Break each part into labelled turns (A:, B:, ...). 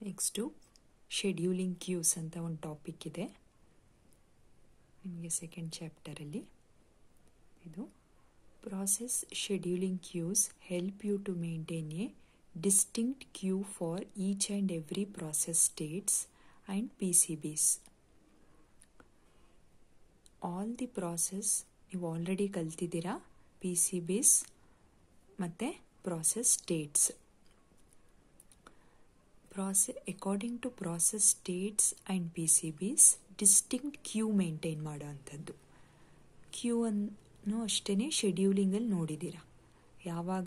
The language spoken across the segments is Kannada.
A: ನೆಕ್ಸ್ಟು ಶೆಡ್ಯೂಲಿಂಗ್ ಕ್ಯೂಸ್ ಅಂತ ಒಂದು ಟಾಪಿಕ್ ಇದೆ ನಿಮಗೆ ಸೆಕೆಂಡ್ ಚಾಪ್ಟರಲ್ಲಿ ಇದು process scheduling queues help you to maintain a distinct queue for each and every process states and P C Bs all the process ನೀವು ಆಲ್ರೆಡಿ ಕಲ್ತಿದ್ದೀರಾ ಪಿ ಸಿ ಬಿಸ್ ಮತ್ತು process states process according to process states and P C Bs distinct queue maintain ಮಾಡೋ ಅಂಥದ್ದು ಕ್ಯೂ ಅನ್ನು ಅಷ್ಟೇ ಶೆಡ್ಯೂಲಿಂಗಲ್ಲಿ ನೋಡಿದ್ದೀರ ಯಾವಾಗ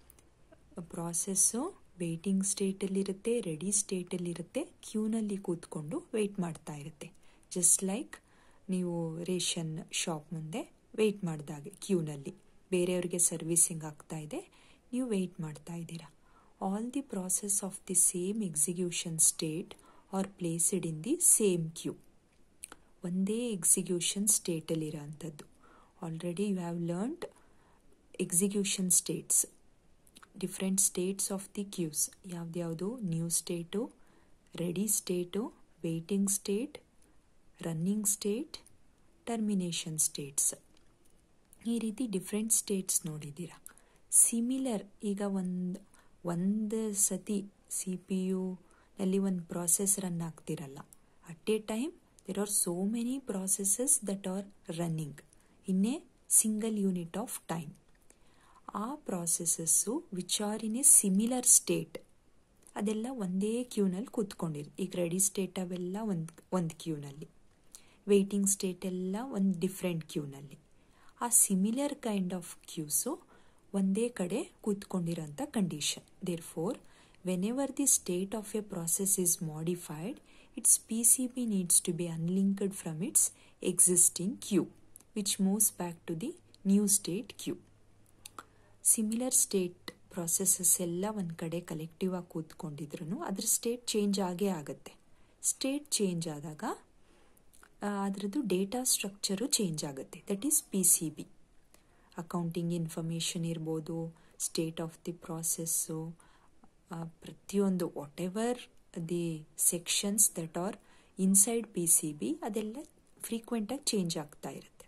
A: ಪ್ರಾಸೆಸ್ಸು ವೇಟಿಂಗ್ ಸ್ಟೇಟಲ್ಲಿರುತ್ತೆ ರೆಡಿ ಸ್ಟೇಟಲ್ಲಿರುತ್ತೆ ಕ್ಯೂನಲ್ಲಿ ಕೂತ್ಕೊಂಡು ವೆಯ್ಟ್ ಮಾಡ್ತಾ ಇರುತ್ತೆ ಜಸ್ಟ್ ಲೈಕ್ ನೀವು ರೇಷನ್ ಶಾಪ್ ಮುಂದೆ ವೆಯ್ಟ್ ಮಾಡಿದಾಗೆ ಕ್ಯೂನಲ್ಲಿ ಬೇರೆಯವ್ರಿಗೆ ಸರ್ವಿಸಿಂಗ್ ಆಗ್ತಾ ಇದೆ ನೀವು ವೆಯ್ಟ್ ಮಾಡ್ತಾ ಇದ್ದೀರಾ all the process of the same execution state are placed in the same queue ಒಂದೇ ಎಕ್ಸಿಕ್ಯೂಷನ್ ಸ್ಟೇಟಲ್ಲಿರೋ ಅಂಥದ್ದು already you have learned execution states different states of the queues ಯಾವ್ದ್ಯಾವುದು new state ready state waiting state running state termination states ಈ ರೀತಿ ಡಿಫ್ರೆಂಟ್ ಸ್ಟೇಟ್ಸ್ ನೋಡಿದ್ದೀರಾ ಸಿಮಿಲರ್ ಈಗ ಒಂದು ಒಂದು ಸತಿ ಸಿ ಪಿ ಯುನಲ್ಲಿ ಒಂದು ಪ್ರಾಸೆಸ್ ರನ್ ಆಗ್ತಿರಲ್ಲ at a time there are so many processes that are running in a single unit of time ಆ processes which are in a similar state ಅದೆಲ್ಲ ಒಂದೇ ಕ್ಯೂನಲ್ಲಿ ಕೂತ್ಕೊಂಡಿರಿ ಈಗ ರೆಡಿ ಸ್ಟೇಟ್ ಅವೆಲ್ಲ ಒಂದು ಒಂದು ಕ್ಯೂನಲ್ಲಿ ವೇಟಿಂಗ್ ಸ್ಟೇಟ್ ಎಲ್ಲ ಒಂದು ಡಿಫ್ರೆಂಟ್ ಕ್ಯೂನಲ್ಲಿ ಆ ಸಿಮಿಲರ್ ಕೈಂಡ್ ಆಫ್ ಕ್ಯೂಸು ಒಂದೇ ಕಡೆ ಕೂತ್ಕೊಂಡಿರೋಂಥ condition therefore whenever the state of a process is modified its P C B needs to be unlinked from its existing queue which moves back to the new state queue similar state processes ಎಲ್ಲ ಒಂದು ಕಡೆ ಕಲೆಕ್ಟಿವ್ ಆಗಿ ಕೂತ್ಕೊಂಡಿದ್ರು ಅದ್ರ ಸ್ಟೇಟ್ ಚೇಂಜ್ ಆಗೇ ಆಗುತ್ತೆ ಸ್ಟೇಟ್ ಚೇಂಜ್ ಆದಾಗ ಅದರದ್ದು ಡೇಟಾ ಸ್ಟ್ರಕ್ಚರು ಚೇಂಜ್ ಆಗುತ್ತೆ that is P C B accounting information ಇರ್ಬೋದು ಸ್ಟೇಟ್ ಆಫ್ ದಿ ಪ್ರಾಸೆಸ್ಸು ಪ್ರತಿಯೊಂದು whatever the sections that are inside P C B ಅದೆಲ್ಲ ಫ್ರೀಕ್ವೆಂಟಾಗಿ ಚೇಂಜ್ ಆಗ್ತಾ ಇರುತ್ತೆ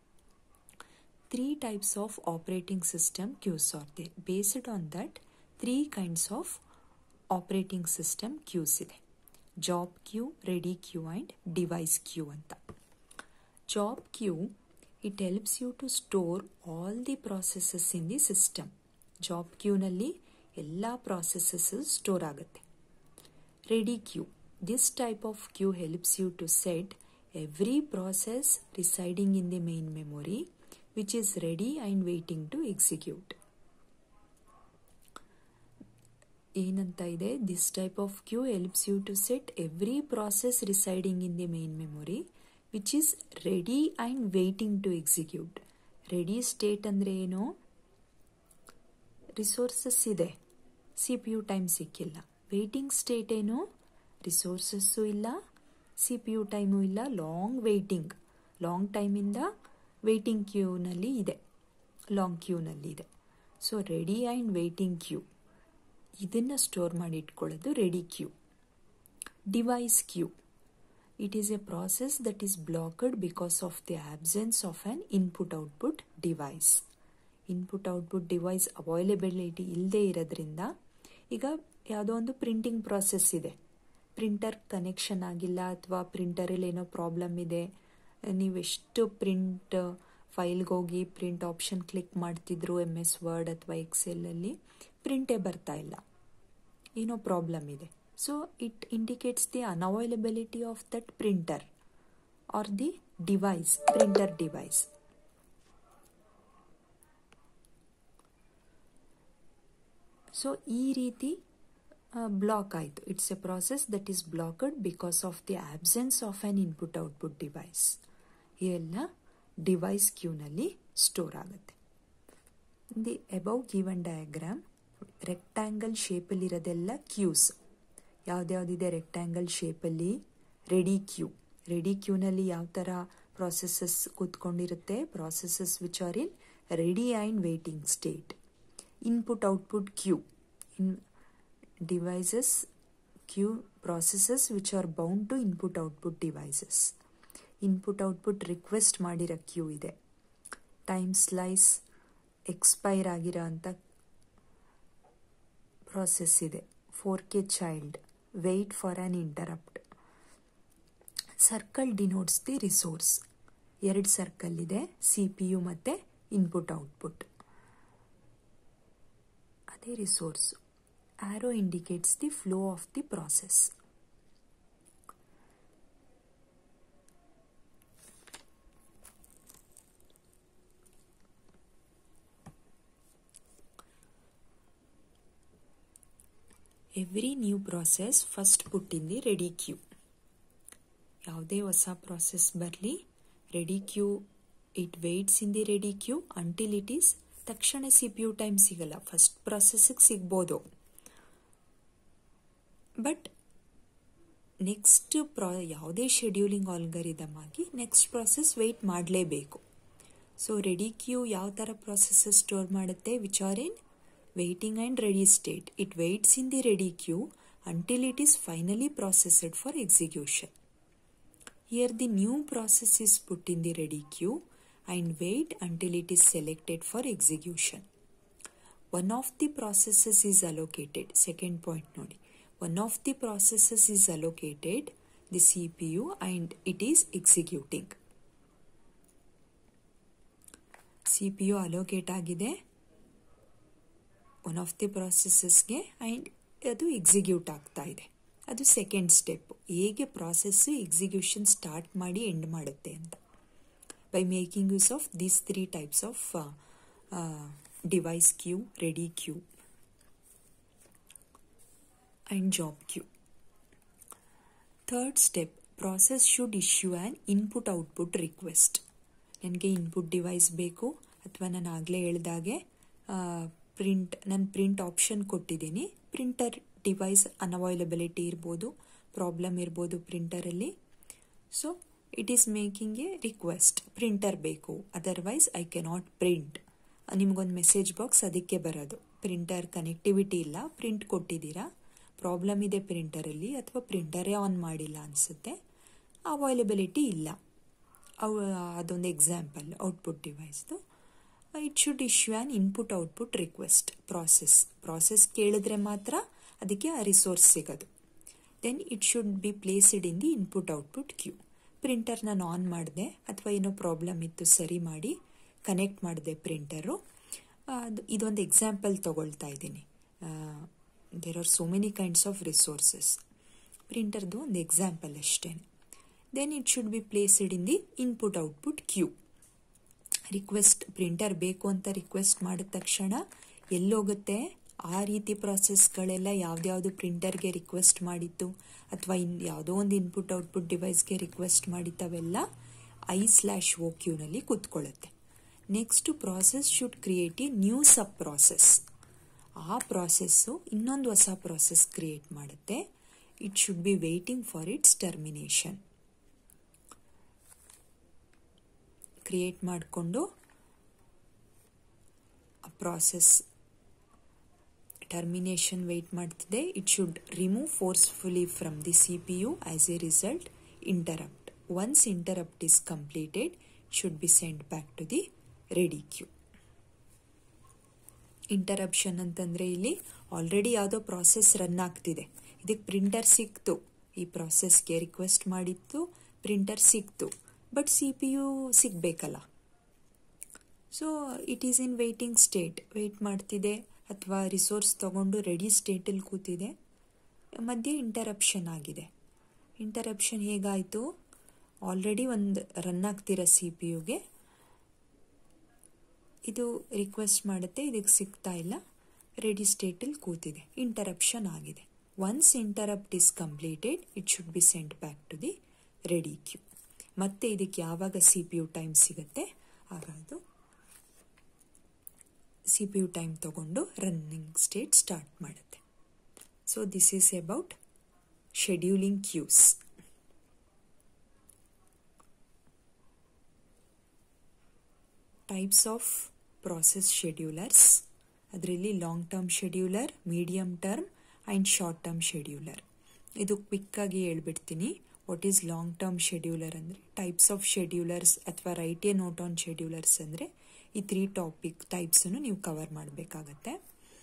A: three types of operating system queues are they based on that three kinds of operating system queues ಇದೆ job queue ready queue and device queue ಅಂತ job queue it helps you to store all the processes in the system job ಕ್ಯೂನಲ್ಲಿ ಎಲ್ಲ ಪ್ರಾಸೆಸಸ್ ಸ್ಟೋರ್ ಆಗುತ್ತೆ ready queue this type of queue helps you to set every process residing in the main memory which is ready and waiting to execute ಏನಂತ ಇದೆ this type of queue helps you to set every process residing in the main memory which is ready and waiting to execute ready state ಅಂದರೆ ಏನು ರಿಸೋರ್ಸಸ್ ಇದೆ ಸಿ ಪಿ ಯು ಟೈಮ್ ಸಿಕ್ಕಿಲ್ಲ ವೇಟಿಂಗ್ ಸ್ಟೇಟ್ ಏನು ರಿಸೋರ್ಸಸ್ಸು ಇಲ್ಲ ಸಿ ಪಿ ಯು ಟೈಮು ಇಲ್ಲ ಲಾಂಗ್ ವೇಟಿಂಗ್ ಲಾಂಗ್ ಟೈಮಿಂದ ವೇಟಿಂಗ್ ಕ್ಯೂನಲ್ಲಿ ಇದೆ ಲಾಂಗ್ ಕ್ಯೂನಲ್ಲಿ ಇದೆ so ready and waiting queue ಇದನ್ನು ಸ್ಟೋರ್ ಮಾಡಿ ಇಟ್ಕೊಳ್ಳೋದು ready queue device queue it is a process that is blocked because of the absence of an input output device input output device availability ಇಲ್ಲದೆ ಇರೋದ್ರಿಂದ ಈಗ ಯಾವುದೋ ಒಂದು ಪ್ರಿಂಟಿಂಗ್ ಪ್ರಾಸೆಸ್ ಇದೆ ಪ್ರಿಂಟರ್ ಕನೆಕ್ಷನ್ ಆಗಿಲ್ಲ ಅಥವಾ ಪ್ರಿಂಟರಲ್ಲಿ ಏನೋ ಪ್ರಾಬ್ಲಮ್ ಇದೆ ನೀವೆಷ್ಟು ಪ್ರಿಂಟ್ ಫೈಲ್ಗೆ ಹೋಗಿ ಪ್ರಿಂಟ್ ಆಪ್ಷನ್ ಕ್ಲಿಕ್ ಮಾಡ್ತಿದ್ರು ಎಮ್ ಎಸ್ ವರ್ಡ್ ಅಥವಾ ಎಕ್ಸೆಲಲ್ಲಿ ಪ್ರಿಂಟೇ ಬರ್ತಾ ಇಲ್ಲ ಏನೋ ಪ್ರಾಬ್ಲಮ್ ಇದೆ so it indicates the unavailability of that printer or the device printer device so ಈ ರೀತಿ ಬ್ಲಾಕ್ ಆಯಿತು it's a process that is blocked because of the absence of an input output device ಇವೆಲ್ಲ ಡಿವೈಸ್ ಕ್ಯೂನಲ್ಲಿ ಸ್ಟೋರ್ ಆಗುತ್ತೆ the above given diagram rectangle ಶೇಪಲ್ಲಿರೋದೆಲ್ಲ ಕ್ಯೂಸ್ ಯಾವ್ದ್ಯಾವ್ದಿದೆ ರೆಕ್ಟ್ಯಾಂಗಲ್ ಶೇಪಲ್ಲಿ ರೆಡಿ ಕ್ಯೂ ರೆಡಿ ಕ್ಯೂನಲ್ಲಿ ಯಾವ ಥರ ಪ್ರಾಸೆಸಸ್ ಕೂತ್ಕೊಂಡಿರುತ್ತೆ processes which are in ready and waiting state input output queue in devices queue processes which are bound to input output devices input output request ಮಾಡಿರೋ ಕ್ಯೂ ಇದೆ ಟೈಮ್ ಸ್ಲೈಸ್ ಎಕ್ಸ್ಪೈರ್ ಆಗಿರೋ ಅಂಥ ಪ್ರಾಸೆಸ್ ಇದೆ fork child wait for an interrupt circle denotes the resource ಎರಡು ಸರ್ಕಲ್ ಇದೆ ಸಿ ಪಿ ಯು ಮತ್ತು ಇನ್ಪುಟ್ ಔಟ್ಪುಟ್ ಅದೇ resource arrow indicates the flow of the process every new process first put in the ready queue ಯಾವುದೇ ಹೊಸ ಪ್ರಾಸೆಸ್ ಬರಲಿ ready queue it waits in the ready queue until it is ತಕ್ಷಣ ಸಿ ಪಿ ಯು ಟೈಮ್ ಸಿಗಲ್ಲ ಫಸ್ಟ್ ಪ್ರಾಸೆಸ್ಗೆ ಸಿಗ್ಬೋದು ಬಟ್ ನೆಕ್ಸ್ಟ್ ಪ್ರಾ ಯಾವುದೇ ಶೆಡ್ಯೂಲಿಂಗ್ ಆಲ್ಗರಿದಮ್ ಆಗಿ ನೆಕ್ಸ್ಟ್ ಪ್ರಾಸೆಸ್ ವೆಯ್ಟ್ ಮಾಡಲೇಬೇಕು ಸೊ ರೆಡಿ ಕ್ಯೂ ಯಾವ ಥರ ಪ್ರಾಸೆಸಸ್ ಸ್ಟೋರ್ ಮಾಡುತ್ತೆ which are in waiting and ready state it waits in the ready queue until it is finally processed for execution. Here the new process is put in the ready queue and wait until it is selected for execution. One of the processes is allocated. Second point nodi. One of the processes is allocated the CPU and it is executing. CPU allocate ಆಗಿದೆ ಒನ್ ಆಫ್ ದಿ ಪ್ರಾಸೆಸಸ್ಗೆ ಆ್ಯಂಡ್ ಅದು ಎಕ್ಸಿಕ್ಯೂಟ್ ಆಗ್ತಾ ಇದೆ ಅದು ಸೆಕೆಂಡ್ ಸ್ಟೆಪ್ ಹೇಗೆ ಪ್ರಾಸೆಸ್ಸು ಎಕ್ಸಿಕ್ಯೂಷನ್ ಸ್ಟಾರ್ಟ್ ಮಾಡಿ ಎಂಡ್ ಮಾಡುತ್ತೆ ಅಂತ by making use of these three types of device queue ready queue and job queue third step process should issue an input output request ನನಗೆ ಇನ್ಪುಟ್ ಡಿವೈಸ್ ಬೇಕು ಅಥವಾ ನಾನು ಆಗಲೇ ಹೇಳ್ದಾಗೆ ಪ್ರಿಂಟ್ ನಾನು ಪ್ರಿಂಟ್ ಆಪ್ಷನ್ ಕೊಟ್ಟಿದ್ದೀನಿ ಪ್ರಿಂಟರ್ ಡಿವೈಸ್ ಅನ್ಅವೈಲಬಿಲಿಟಿ ಇರ್ಬೋದು ಪ್ರಾಬ್ಲಮ್ ಇರ್ಬೋದು ಪ್ರಿಂಟರಲ್ಲಿ so it is making a request printer ಬೇಕು ಅದರ್ವೈಸ್ ಐ ಕೆನಾಟ್ ಪ್ರಿಂಟ್ ನಿಮಗೊಂದು ಮೆಸೇಜ್ ಬಾಕ್ಸ್ ಅದಕ್ಕೆ ಬರೋದು ಪ್ರಿಂಟರ್ ಕನೆಕ್ಟಿವಿಟಿ ಇಲ್ಲ ಪ್ರಿಂಟ್ ಕೊಟ್ಟಿದ್ದೀರಾ ಪ್ರಾಬ್ಲಮ್ ಇದೆ ಪ್ರಿಂಟರಲ್ಲಿ ಅಥವಾ ಪ್ರಿಂಟರೇ ಆನ್ ಮಾಡಿಲ್ಲ ಅನಿಸುತ್ತೆ ಅವೈಲಬಿಲಿಟಿ ಇಲ್ಲ ಅವು ಅದೊಂದು ಎಕ್ಸಾಂಪಲ್ ಔಟ್ಪುಟ್ ಡಿವೈಸ್ದು it should issue an input output request process process ಕೇಳಿದ್ರೆ ಮಾತ್ರ ಅದಕ್ಕೆ ಆ ರಿಸೋರ್ಸ್ ಸಿಗೋದು then it should be placed in the input output queue printer ನಾನು ಆನ್ ಮಾಡಿದೆ ಅಥವಾ ಏನೋ ಪ್ರಾಬ್ಲಮ್ ಇತ್ತು ಸರಿ ಮಾಡಿ ಕನೆಕ್ಟ್ ಮಾಡಿದೆ ಪ್ರಿಂಟರು ಅದು ಇದೊಂದು ಎಕ್ಸಾಂಪಲ್ ತಗೊಳ್ತಾ ಇದ್ದೀನಿ there are so many kinds of resources ಪ್ರಿಂಟರ್ದು ಒಂದು ಎಕ್ಸಾಂಪಲ್ ಅಷ್ಟೇ then it should be placed in the input output queue request printer ಬೇಕು ಅಂತ ರಿಕ್ವೆಸ್ಟ್ ಮಾಡಿದ ತಕ್ಷಣ ಎಲ್ಲೋಗುತ್ತೆ ಆ ರೀತಿ ಪ್ರಾಸೆಸ್ಗಳೆಲ್ಲ ಯಾವ್ದ್ಯಾವುದು ಪ್ರಿಂಟರ್ಗೆ ರಿಕ್ವೆಸ್ಟ್ ಮಾಡಿತ್ತು ಅಥವಾ ಇನ್ ಯಾವುದೋ ಒಂದು ಇನ್ಪುಟ್ ಔಟ್ಪುಟ್ ಡಿವೈಸ್ಗೆ ರಿಕ್ವೆಸ್ಟ್ ಮಾಡಿತ್ತವೆಲ್ಲ ಐ ಸ್ಲ್ಯಾಶ್ ಓ ಕ್ಯೂನಲ್ಲಿ ಕೂತ್ಕೊಳ್ಳುತ್ತೆ next process should create a new sub process ಆ ಪ್ರಾಸೆಸ್ಸು ಇನ್ನೊಂದು ಹೊಸ ಪ್ರಾಸೆಸ್ ಕ್ರಿಯೇಟ್ ಮಾಡುತ್ತೆ it should be waiting for its termination create ಮಾಡಿಕೊಂಡು ಆ ಪ್ರಾಸೆಸ್ ಟರ್ಮಿನೇಷನ್ ವೆಯ್ಟ್ ಮಾಡ್ತಿದೆ it should remove forcefully from the C P U as a result interrupt once interrupt is completed should be send back to the ready queue interruption ಅಂತಂದರೆ ಇಲ್ಲಿ ಆಲ್ರೆಡಿ ಯಾವುದೋ ಪ್ರಾಸೆಸ್ ರನ್ ಆಗ್ತಿದೆ ಇದಕ್ಕೆ ಪ್ರಿಂಟರ್ ಸಿಕ್ತು ಈ ಪ್ರಾಸೆಸ್ಗೆ ರಿಕ್ವೆಸ್ಟ್ ಮಾಡಿತ್ತು ಪ್ರಿಂಟರ್ ಸಿಕ್ತು ಬಟ್ ಸಿ ಪಿ ಯು ಸಿಗಬೇಕಲ್ಲ so it is in waiting state wait ಮಾಡ್ತಿದೆ ಅಥವಾ ರಿಸೋರ್ಸ್ ತಗೊಂಡು ರೆಡಿ ಸ್ಟೇಟಲ್ಲಿ ಕೂತಿದೆ ಮಧ್ಯೆ ಇಂಟರಪ್ಷನ್ ಆಗಿದೆ ಇಂಟರಪ್ಷನ್ ಹೇಗಾಯಿತು ಆಲ್ರೆಡಿ ಒಂದು ರನ್ ಆಗ್ತಿರೋ ಸಿ ಪಿ ಯುಗೆ ಇದು ರಿಕ್ವೆಸ್ಟ್ ಮಾಡುತ್ತೆ ಇದಕ್ಕೆ ಸಿಗ್ತಾ ಇಲ್ಲ ರೆಡಿ ಸ್ಟೇಟಲ್ಲಿ ಕೂತಿದೆ ಇಂಟರಪ್ಷನ್ ಆಗಿದೆ once interrupt is completed it should be sent back to the ready queue ಮತ್ತೆ ಇದಕ್ಕೆ ಯಾವಾಗ ಸಿ ಪಿ ಯು ಟೈಮ್ ಸಿಗುತ್ತೆ ಆಗ ಅದು ಸಿ ಪಿ ಯು ಟೈಮ್ ತಗೊಂಡು ರನ್ನಿಂಗ್ ಸ್ಟೇಟ್ ಸ್ಟಾರ್ಟ್ ಮಾಡುತ್ತೆ so this is about scheduling queues types of process schedulers ಅದರಲ್ಲಿ long term scheduler medium term and short term scheduler ಇದು ಕ್ವಿಕ್ಕಾಗಿ ಹೇಳ್ಬಿಡ್ತೀನಿ what is long term scheduler ಅಂದರೆ ಟೈಪ್ಸ್ ಆಫ್ ಶೆಡ್ಯೂಲರ್ಸ್ ಅಥವಾ write a note on schedulers ಅಂದರೆ ಈ ತ್ರೀ ಟಾಪಿಕ್ ಟೈಪ್ಸನ್ನು ನೀವು ಕವರ್ ಮಾಡಬೇಕಾಗತ್ತೆ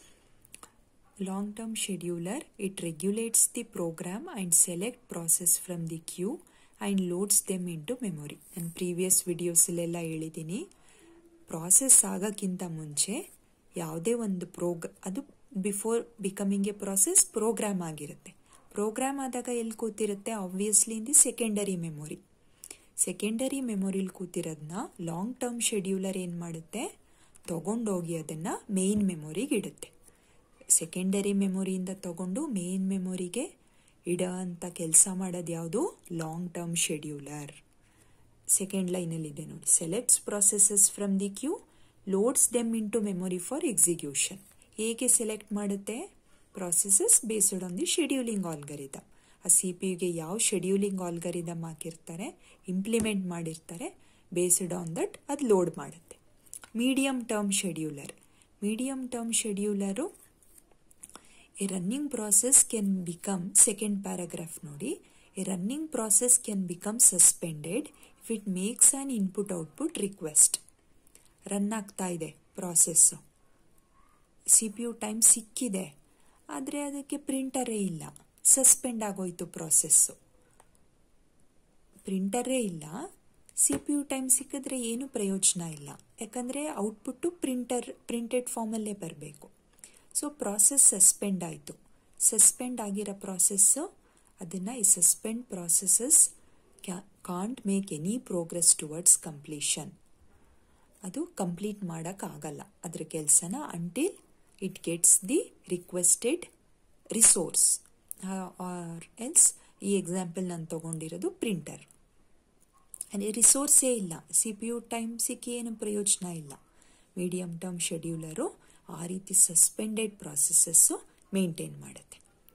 A: long term scheduler it regulates the program and select process from the queue and loads them in to memory ನಾನು ಪ್ರೀವಿಯಸ್ ವಿಡಿಯೋಸಲ್ಲೆಲ್ಲ ಹೇಳಿದ್ದೀನಿ ಪ್ರಾಸೆಸ್ ಆಗೋಕ್ಕಿಂತ ಮುಂಚೆ ಯಾವುದೇ ಒಂದು ಪ್ರೋಗ್ ಅದು before becoming a process program ಆಗಿರುತ್ತೆ ಪ್ರೋಗ್ರಾಮ್ ಆದಾಗ ಎಲ್ಲಿ ಕೂತಿರುತ್ತೆ obviously in the secondary memory secondary ಮೆಮೊರಿಲಿ ಕೂತಿರೋದನ್ನ ಲಾಂಗ್ ಟರ್ಮ್ ಶೆಡ್ಯೂಲರ್ ಏನು ಮಾಡುತ್ತೆ ತಗೊಂಡೋಗಿ ಅದನ್ನು ಮೇಯ್ನ್ ಮೆಮೊರಿಗೆ ಇಡುತ್ತೆ ಸೆಕೆಂಡರಿ ಮೆಮೊರಿಯಿಂದ ತಗೊಂಡು ಮೇನ್ ಮೆಮೊರಿಗೆ ಇಡೋ ಅಂತ ಕೆಲಸ ಮಾಡೋದು ಯಾವುದು ಲಾಂಗ್ ಟರ್ಮ್ ಶೆಡ್ಯೂಲರ್ ಸೆಕೆಂಡ್ ಲೈನಲ್ಲಿದೆ ನೋಡಿ selects processes from the queue loads them in to memory for execution ಹೇಗೆ ಸೆಲೆಕ್ಟ್ ಮಾಡುತ್ತೆ processes based on the scheduling algorithm ಆ ಸಿ ಪಿ ಯುಗೆ ಯಾವ ಶೆಡ್ಯೂಲಿಂಗ್ ಆಲ್ಗರಿದಮ್ ಹಾಕಿರ್ತಾರೆ ಇಂಪ್ಲಿಮೆಂಟ್ ಮಾಡಿರ್ತಾರೆ ಬೇಸ್ಡ್ ಆನ್ ದಟ್ ಅದು ಲೋಡ್ ಮಾಡುತ್ತೆ medium term scheduler medium term scheduler a running process can become second paragraph ನೋಡಿ a running process can become suspended if it makes on input output request run ಆಗ್ತಾ ಇದೆ process C P U time ಸಿಕ್ಕಿದೆ ಆದರೆ ಅದಕ್ಕೆ ಪ್ರಿಂಟರೇ ಇಲ್ಲ ಸಸ್ಪೆಂಡ್ ಆಗೋಯ್ತು ಪ್ರಾಸೆಸ್ಸು ಪ್ರಿಂಟರೇ ಇಲ್ಲ ಸಿ ಪಿ ಯು ಟೈಮ್ ಸಿಕ್ಕಿದ್ರೆ ಏನು ಪ್ರಯೋಜನ ಇಲ್ಲ ಯಾಕಂದರೆ ಔಟ್ಪುಟ್ಟು ಪ್ರಿಂಟರ್ ಪ್ರಿಂಟೆಡ್ ಫಾರ್ಮಲ್ಲೇ ಬರಬೇಕು ಸೊ ಪ್ರಾಸೆಸ್ ಸಸ್ಪೆಂಡ್ ಆಯಿತು ಸಸ್ಪೆಂಡ್ ಆಗಿರೋ ಪ್ರಾಸೆಸ್ಸು ಅದನ್ನು ಈ ಸಸ್ಪೆಂಡ್ ಪ್ರಾಸೆಸಸ್ ಕ್ಯಾ can't make any progress towards completion ಅದು ಕಂಪ್ಲೀಟ್ ಮಾಡೋಕ್ಕಾಗಲ್ಲ ಅದ್ರ ಕೆಲಸನ until it gets the requested resource or else ಈ ಎಕ್ಸಾಂಪಲ್ ನಾನು ತೊಗೊಂಡಿರೋದು ಪ್ರಿಂಟರ್ ಅದೇ ರಿಸೋರ್ಸೇ ಇಲ್ಲ ಸಿ ಪಿ ಯು ಟೈಮ್ ಸಿಕ್ಕಿ ಏನು ಪ್ರಯೋಜನ ಇಲ್ಲ ಮೀಡಿಯಮ್ ಟರ್ಮ್ ಶೆಡ್ಯೂಲರು ಆ ರೀತಿ ಸಸ್ಪೆಂಡೆಡ್ ಪ್ರಾಸೆಸಸ್ಸು ಮೇಂಟೈನ್ ಮಾಡುತ್ತೆ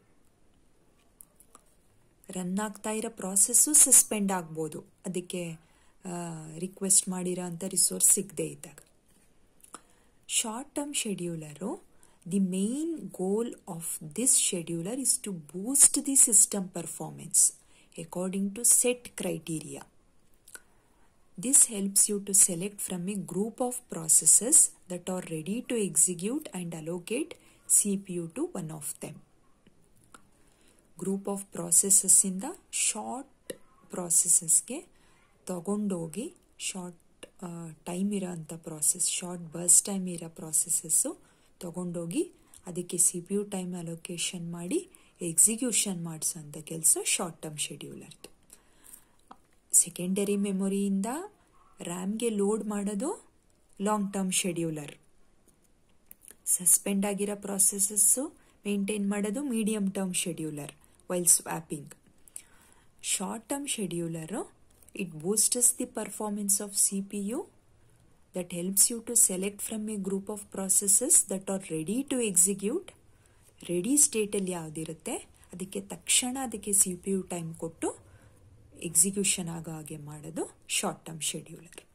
A: ರನ್ ಆಗ್ತಾ ಇರೋ ಪ್ರಾಸೆಸ್ಸು ಸಸ್ಪೆಂಡ್ ಆಗ್ಬೋದು ಅದಕ್ಕೆ ರಿಕ್ವೆಸ್ಟ್ ಮಾಡಿರೋ ಅಂಥ ರಿಸೋರ್ಸ್ ಸಿಗದೇ ಇದ್ದಾಗ short term scheduler the main goal of this scheduler is to boost the system performance according to set criteria This helps you to select from a group of processes that are ready to execute and allocate CPU to one of them. Group of ಪ್ರಾಸೆಸಸ್ಸಿಂದ ಶಾರ್ಟ್ ಪ್ರಾಸೆಸಸ್ಗೆ ತಗೊಂಡೋಗಿ ಶಾರ್ಟ್ ಟೈಮ್ ಇರೋ ಅಂಥ ಪ್ರಾಸೆಸ್ ಶಾರ್ಟ್ ಬಸ್ ಟೈಮ್ ಇರೋ ಪ್ರಾಸೆಸಸ್ಸು ತಗೊಂಡೋಗಿ ಅದಕ್ಕೆ C P U time allocation ಮಾಡಿ ಎಕ್ಸಿಕ್ಯೂಷನ್ ಮಾಡಿಸೋಂಥ ಕೆಲಸ ಶಾರ್ಟ್ ಟರ್ಮ್ ಶೆಡ್ಯೂಲರ್ದು ಸೆಕೆಂಡರಿ ಮೆಮೊರಿಯಿಂದ ರ್ಯಾಮ್ಗೆ ಲೋಡ್ ಮಾಡೋದು ಲಾಂಗ್ ಟರ್ಮ್ ಶೆಡ್ಯೂಲರ್ ಸಸ್ಪೆಂಡ್ ಆಗಿರೋ ಪ್ರಾಸೆಸಸ್ಸು ಮೇಂಟೈನ್ ಮಾಡೋದು medium term scheduler while swapping short term scheduler it boosts the performance of C P U that helps you to select from a group of processes that are ready to execute ready ಸ್ಟೇಟಲ್ಲಿ ಯಾವುದಿರುತ್ತೆ ಅದಕ್ಕೆ ತಕ್ಷಣ ಅದಕ್ಕೆ ಸಿ ಪಿ ಯು ಟೈಮ್ ಕೊಟ್ಟು ಎಕ್ಸಿಕ್ಯೂಷನ್ ಆಗೋ ಹಾಗೆ ಮಾಡೋದು ಶಾರ್ಟ್ ಟರ್ಮ್ ಶೆಡ್ಯೂಲರ್